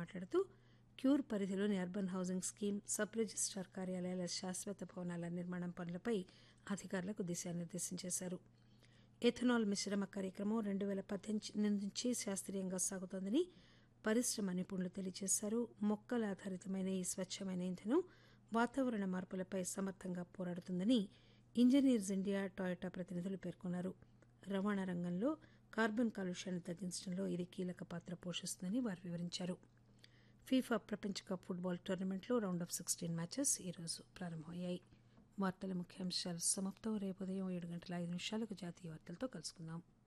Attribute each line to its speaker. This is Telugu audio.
Speaker 1: మాట్లాడుతూ క్యూర్ పరిధిలోని urban housing scheme sub registrar కార్యాలయాల శాశ్వత భవనాల నిర్మాణం పనులపై అధికారులకు దిశానిర్దేశం చేశారు ఎథనాల్ మిశ్రమ కార్యక్రమం రెండు పేల పద్దెనిమిది నుంచి శాస్త్రీయంగా సాగుతోందని పరిశ్రమ నిపుణులు తెలియజేశారు మొక్కల ఆధారితమైన ఈ స్వచ్చమైన ఇంధనం వాతావరణ మార్పులపై సమర్థంగా పోరాడుతుందని ఇంజనీర్స్ ఇండియా టొయోటా ప్రతినిధులు పేర్కొన్నారు రవాణా రంగంలో కార్బన్ కాలుష్యాన్ని తగ్గించడంలో ఇది కీలక పాత్ర పోషిస్తుందని వారు వివరించారు ఫీఫా ప్రపంచ కప్ ఫుట్బాల్ టోర్నమెంట్లో రౌండ్ ఆఫ్ సిక్స్టీన్ మ్యాచెస్ ఈరోజు ప్రారంభమయ్యాయి వార్తల ముఖ్యాంశాలు సమాప్తం రేపు ఉదయం ఏడు గంటల ఐదు నిమిషాలకు జాతీయ వార్తలతో కలుసుకుందాం